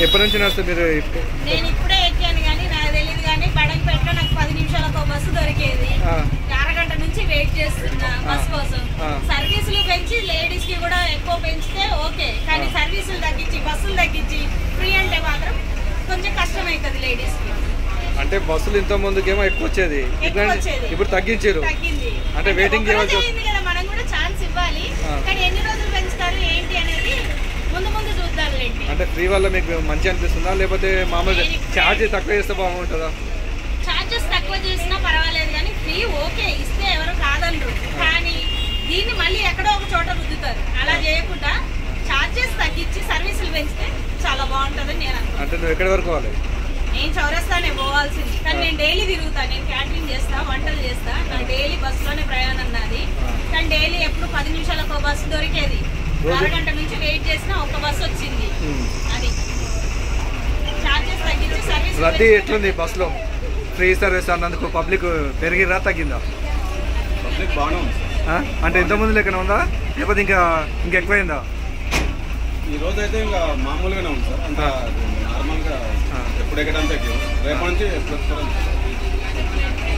ఎప్పటి నుంచి నడుస్తుంది మీరు ఇప్పు- నేను ఇప్పుడే ఎక్కాను కానీ నాకు తెలియదు కానీ బడంపేటలో నాకు పది నిమిషాలకు ఒక బస్సు దొరికేది ఆ, అరగంట నుంచి వెయిట్ చేస్తున్నా బస్ కోసం ఆ. సర్వీసులు పెంచి లేడీస్ కి కూడా ఎక్కువ పెంచితే ఓకే కానీ సర్వీసులు తగ్గించి బస్సులు తగ్గించి ఫ్రీ అంటే మాత్రం కొంచెం కష్టం అవుతుంది లేడీస్ కి అంటే బస్సులు ఇంత ముందుకేమో ఎక్కువ వచ్చేది ఎక్కువ ఇప్పుడు వచ్చేది. ఇప్పుడు తగ్గించారు తగ్గింది అంటే waiting ఒక రోజే చేయవలసి- అయింది కదా మనం కూడా ఛాన్స్ ఇవ్వాలి ఆ. కానీ ఎన్ని రోజులు పెంచుతారు ఏంటి అనేది ముందు ముందు చూద్దాంలేండి అంటే ఫ్రీ వల్ల మీకు మంచి అనిపిస్తుందా లేకపోతే మామూలు నేను ఇప్పుడే- ఛార్జ్ తక్కువ చేస్తే బాగుంటుందా ఛార్జెస్ తక్కువ చేసినా పర్వాలేదు కానీ ఫ్రీ ఓకే ఇస్తే ఎవరు కాదనరు కానీ దీన్ని మళ్ళీ ఎక్కడో ఒక చోట రుద్దుతారు అలా చేయకుండా ఛార్జెస్ తగ్గించి సర్వీసులు పెంచితే చాలా బాగుంటుందని నేను అనుకుంటున్నాను అంటే నువ్వు ఎక్కడి వరకు పోవాలి నేను చౌరస్తానే పోవాల్సింది కానీ నేను డైలీ తిరుగుతాను నేను క్యాటరింగ్ చేస్తా వంటలు చేస్తా నాకు డైలీ బస్సులోనే ప్రయాణం నాది కానీ డైలీ ఎప్పుడు పది నిమిషాలకు ఒక బస్సు దొరికేది రోజు- అరగంట నుంచి వెయిట్ చేసినా ఒక బస్సు వచ్చింది ఉమ్. అది ఛార్జెస్ తగ్గించి సర్వీస్ రద్దీ ఎట్లుంది బస్సులో ఫ్రీ సర్వీస్ అన్నందుకు పబ్లిక్ పెరిగిరా తగ్గిందా పబ్లిక్ బాగానే ఉంది ఆ? అంటే ఇంతకుముందు లెక్కన ఉందా లేకపోతే ఇంకా ఇంకా ఎక్కువైందా ఈ రోజు అయితే ఇంకా మామూలుగానే ఉంది సార్ అంత నార్మల్గా ఆ. ఎప్పుడు ఎక్కడంతా ఎక్కాము రేపటి నుంచి ఎప్పుడు వస్తారో